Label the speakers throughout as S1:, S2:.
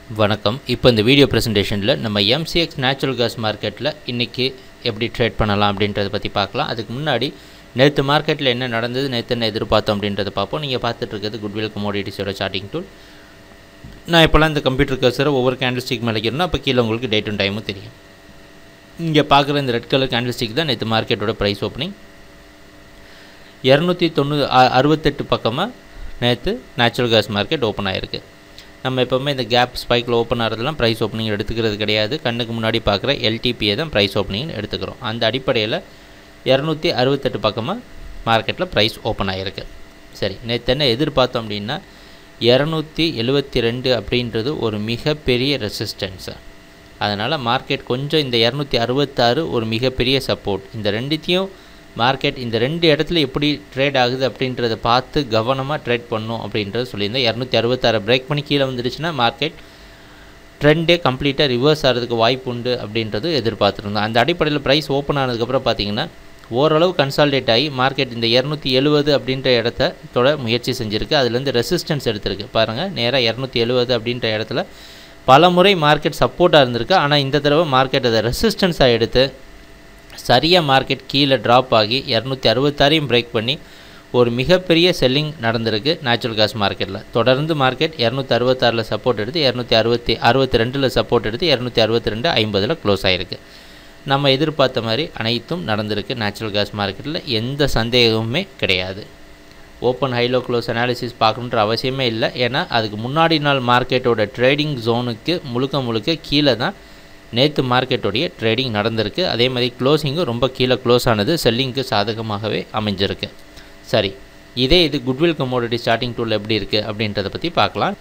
S1: வணக்கம் இப்போ இந்த வீடியோ ப்ரெசன்டேஷனில் நம்ம எம்சிஎக்ஸ் நேச்சுரல் கேஸ் மார்க்கெட்டில் இன்றைக்கி எப்படி ட்ரேட் பண்ணலாம் அப்படின்றத பற்றி பார்க்கலாம் அதுக்கு முன்னாடி நேற்று மார்க்கெட்டில் என்ன நடந்தது நேற்று என்ன எதிர்பார்த்தோம் அப்படின்றத பார்ப்போம் நீங்கள் பார்த்துட்டு இருக்கிறது குட்வில் கமோடிட்டிஸோட சார்ட்டிங் டூல் நான் இப்போலாம் இந்த கம்ப்யூட்டர் கர்சரை ஒவ்வொரு கேண்டில்ஸ்டிக் மேலேக்கிறோன்னா அப்போ கீழே உங்களுக்கு டேட் அண்ட் டைமும் தெரியும் இங்கே பார்க்குற இந்த ரெட் கலர் கேண்டில்ஸ்டிக் தான் நேற்று மார்க்கெட்டோட ப்ரைஸ் ஓப்பனிங் இரநூத்தி தொண்ணூறு அறுபத்தெட்டு பக்கமாக நேற்று நேச்சுரல் கேஸ் மார்க்கெட் ஓப்பன் ஆகிருக்கு நம்ம எப்போவுமே இந்த கேப் ஸ்பைக்கில் ஓப்பன் ஆகிறதுலாம் ப்ரைஸ் ஓப்பனிங் எடுத்துக்கிறது கிடையாது கண்ணுக்கு முன்னாடி பார்க்குற எல்டிபியை தான் ப்ரைஸ் ஓப்பனிங் எடுத்துக்கிறோம் அந்த அடிப்படையில் இரநூத்தி அறுபத்தெட்டு பக்கமாக மார்க்கெட்டில் ப்ரைஸ் ஓப்பன் ஆகிருக்கு சரி நேற்று என்ன எதிர்பார்த்தோம் அப்படின்னா இரநூத்தி எழுபத்தி ரெண்டு அப்படின்றது ஒரு மிகப்பெரிய ரெசிஸ்டன்ஸு அதனால் மார்க்கெட் கொஞ்சம் இந்த இரநூத்தி அறுபத்தாறு ஒரு மிகப்பெரிய சப்போர்ட் இந்த ரெண்டுத்தையும் மார்க்கெட் இந்த ரெண்டு இடத்துல எப்படி ட்ரேட் ஆகுது அப்படின்றத பார்த்து கவனமாக ட்ரேட் பண்ணும் அப்படின்றத சொல்லியிருந்தேன் இரநூத்தி அறுபத்தாறு பிரேக் பண்ணி கீழே வந்துடுச்சுன்னா மார்க்கெட் ட்ரெண்டே கம்ப்ளீட்டாக ரிவர்ஸ் ஆகிறதுக்கு வாய்ப்பு உண்டு அப்படின்றது எதிர்பார்த்துருந்தோம் அந்த அடிப்படையில் ப்ரைஸ் ஓப்பன் ஆனதுக்கப்புறம் பார்த்தீங்கன்னா ஓரளவு கன்சால்டேட் ஆகி மார்க்கெட் இந்த இரநூத்தி எழுபது அப்படின்ற இடத்த தொட முயற்சி செஞ்சுருக்கு அதுலேருந்து ரெசிஸ்டன்ஸ் எடுத்திருக்கு பாருங்கள் நேராக இரநூத்தி எழுபது அப்படின்ற இடத்துல பல முறை மார்க்கெட் சப்போர்ட்டாக இருந்திருக்கு ஆனால் இந்த தடவை மார்க்கெட் அதை ரெசிஸ்டன்ஸாக எடுத்து சரியாக மார்க்கெட் கீழே ட்ராப் ஆகி இரநூத்தி அறுபத்தாறையும் பிரேக் பண்ணி ஒரு மிகப்பெரிய செல்லிங் நடந்திருக்கு நேச்சுரல் கேஸ் மார்க்கெட்டில் தொடர்ந்து மார்க்கெட் இரநூத்தி அறுபத்தாறில் சப்போர்ட் எடுத்து இரநூத்தி அறுபத்தி அறுபத்தி ரெண்டில் சப்போர்ட் எடுத்து இரநூத்தி அறுபத்தி ரெண்டு ஐம்பதில் க்ளோஸ் ஆகிருக்கு நம்ம எதிர்பார்த்த மாதிரி அனைத்தும் நடந்திருக்கு நேச்சுரல் கேஸ் மார்க்கெட்டில் எந்த சந்தேகமுமே கிடையாது ஓப்பன் ஹைலோ க்ளோஸ் அனாலிசிஸ் பார்க்கணுன்ற அவசியமே இல்லை ஏன்னா அதுக்கு முன்னாடி நாள் மார்க்கெட்டோட ட்ரேடிங் ஜோனுக்கு முழுக்க முழுக்க கீழே தான் நேற்று மார்க்கெட்டோடைய ட்ரேடிங் நடந்திருக்கு அதே மாதிரி க்ளோசிங்கும் ரொம்ப கீழே க்ளோஸ் ஆனது செல்லிங்க்கு சாதகமாகவே அமைஞ்சிருக்கு சரி இதே இது குட்வில் கமோடிட்டி ஸ்டார்டிங் டூல் எப்படி இருக்குது அப்படின்றத பற்றி பார்க்கலாம்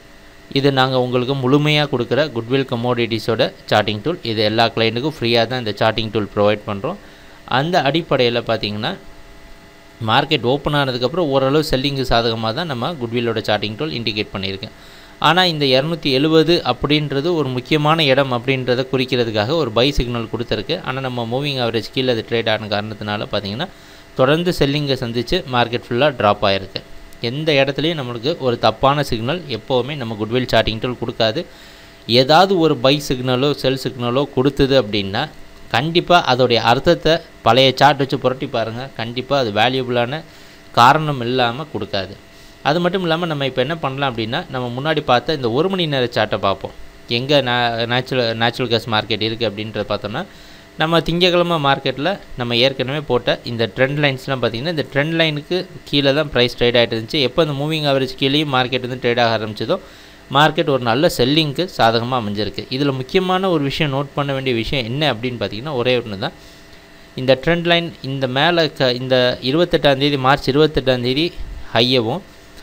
S1: இது நாங்கள் உங்களுக்கு முழுமையாக கொடுக்குற குட்வில் கமோடிட்டிஸோட சார்ட்டிங் டூல் இது எல்லா கிளைண்ட்டுக்கும் ஃப்ரீயாக தான் இந்த சார்ட்டிங் டூல் ப்ரொவைட் பண்ணுறோம் அந்த அடிப்படையில் பார்த்திங்கன்னா மார்க்கெட் ஓப்பன் ஆனதுக்கப்புறம் ஓரளவு செல்லிங்கு சாதகமாக தான் நம்ம குட்வில்லோட சார்ட்டிங் டூல் இண்டிகேட் பண்ணியிருக்கேன் ஆனால் இந்த இரநூத்தி எழுபது அப்படின்றது ஒரு முக்கியமான இடம் அப்படின்றத குறிக்கிறதுக்காக ஒரு பை சிக்னல் கொடுத்துருக்கு ஆனால் நம்ம மூவிங் ஆவரேஜ் கீழே அது ட்ரேட் ஆன காரணத்தினால பார்த்திங்கன்னா தொடர்ந்து செல்லிங்கை சந்தித்து மார்க்கெட் ஃபுல்லாக ட்ராப் ஆகிருக்கு எந்த இடத்துலையும் நம்மளுக்கு ஒரு தப்பான சிக்னல் எப்போவுமே நம்ம குட்வில் சார்ட்டிங் டூல் கொடுக்காது ஏதாவது ஒரு பை சிக்னலோ செல் சிக்னலோ கொடுத்தது அப்படின்னா கண்டிப்பாக அதோடைய அர்த்தத்தை பழைய சார்ட் வச்சு புரட்டி பாருங்கள் கண்டிப்பாக அது வேல்யூபிளான காரணம் இல்லாமல் கொடுக்காது அது மட்டும் இல்லாமல் நம்ம இப்போ என்ன பண்ணலாம் அப்படின்னா நம்ம முன்னாடி பார்த்த இந்த ஒரு மணி நேர சார்ட்டை பார்ப்போம் எங்கே நே நேச்சுரல் நேச்சுரல் கேஸ் மார்க்கெட் இருக்குது அப்படின்றத பார்த்தோம்னா நம்ம திங்கக்கிழமை மார்க்கெட்டில் நம்ம ஏற்கனவே போட்ட இந்த ட்ரெண்ட் லைன்ஸ்லாம் பார்த்திங்கன்னா இந்த ட்ரெண்ட் லைனுக்கு கீழே தான் ப்ரைஸ் ட்ரேட் ஆகிட்டு இருந்துச்சு எப்போ இந்த மூவிங் ஆவரேஜ் கீழேயும் மார்க்கெட் வந்து ட்ரேட் ஆக ஆரம்பிச்சதோ மார்க்கெட் ஒரு நல்ல செல்லிங்க்கு சாதகமாக அமைஞ்சிருக்கு இதில் முக்கியமான ஒரு விஷயம் நோட் பண்ண வேண்டிய விஷயம் என்ன அப்படின்னு பார்த்தீங்கன்னா ஒரே ஒன்று தான் இந்த ட்ரெண்ட் லைன் இந்த மேலே க இந்த இருபத்தெட்டாந்தேதி மார்ச் இருபத்தெட்டாந்தேதி ஹையவும்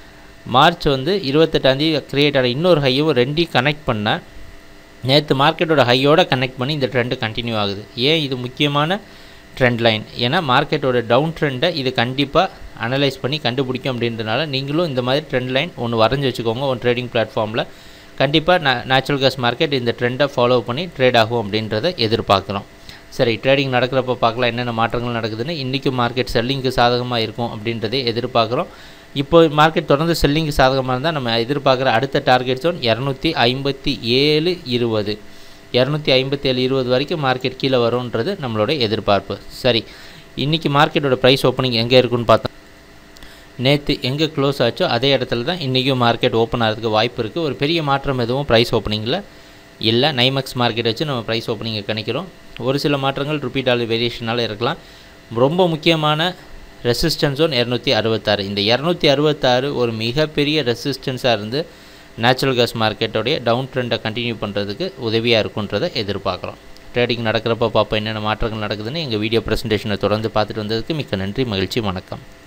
S1: மார்ச் வந்து இருபத்தெட்டாந்தேதி க்ரியேட் ஆன இன்னொரு ஹையவும் ரெண்டையும் கனெக்ட் பண்ணால் நேற்று மார்க்கெட்டோட ஹையோட கனெக்ட் பண்ணி இந்த ட்ரெண்டு கண்டினியூ ஆகுது ஏன் இது முக்கியமான ட்ரெண்ட் லைன் ஏன்னா மார்க்கெட்டோட டவுன் ட்ரெண்டை இது கண்டிப்பாக அனலைஸ் பண்ணி கண்டுபிடிக்கும் அப்படின்றனால நீங்களும் இந்த மாதிரி ட்ரெண்ட் லைன் ஒன்று வரைஞ்சி வச்சுக்கோங்க ஒரு ட்ரேடிங் பிளாட்ஃபார்மில் கண்டிப்பாக நே நேச்சுரல் கேஸ் மார்க்கெட் இந்த ட்ரெண்டை ஃபாலோ பண்ணி ட்ரேட் ஆகும் அப்படின்றத எதிர்பார்க்குறோம் சரி ட்ரேடிங் நடக்கிறப்ப பார்க்கலாம் என்னென்ன மாற்றங்கள் நடக்குதுன்னு இன்றைக்கும் மார்க்கெட் செல்லிங்க்கு சாதகமாக இருக்கும் அப்படின்றதே எதிர்பார்க்குறோம் இப்போ மார்க்கெட் தொடர்ந்து செல்லிங்கு சாதகமாக இருந்தால் நம்ம எதிர்பார்க்குற அடுத்த டார்கெட் ஜோன் இரநூத்தி ஐம்பத்தி ஏழு இருபது இரநூத்தி ஐம்பத்தி ஏழு இருபது வரைக்கும் மார்க்கெட் கீழே வரும்ன்றது நம்மளோட எதிர்பார்ப்பு சரி இன்றைக்கி மார்க்கெட்டோட ப்ரைஸ் ஓப்பனிங் எங்கே இருக்குன்னு பார்த்தோம் நேற்று எங்கே க்ளோஸ் ஆச்சோ அதே இடத்துல தான் இன்றைக்கும் மார்க்கெட் ஓப்பன் ஆகிறதுக்கு வாய்ப்பு இருக்குது ஒரு பெரிய மாற்றம் எதுவும் ப்ரைஸ் ஓப்பனிங்கில் இல்லை நைமக்ஸ் மார்க்கெட் வச்சு நம்ம ப்ரைஸ் ஓப்பனிங்கை கணிக்கிறோம் ஒரு சில மாற்றங்கள் ருபி டாலர் வேரியேஷனால் இருக்கலாம் ரொம்ப முக்கியமான ரெசிஸ்டன்ஸ் ஒன் இரநூத்தி அறுபத்தாறு இந்த இரநூத்தி அறுபத்தாறு ஒரு மிகப்பெரிய ரெசிஸ்டன்ஸாக இருந்து நேச்சுரல் கேஸ் மார்க்கெட்டோடைய டவுன் ட்ரெண்டை கண்டினியூ பண்ணுறதுக்கு உதவியாக இருக்குன்றதை எதிர்பார்க்குறோம் ட்ரேடிங் நடக்கிறப்ப பார்ப்போம் என்னென்ன மாற்றங்கள் நடக்குதுன்னு எங்கள் வீடியோ ப்ரெசன்டேஷனை தொடர்ந்து பார்த்துட்டு வந்ததுக்கு மிக்க நன்றி மகிழ்ச்சி வணக்கம்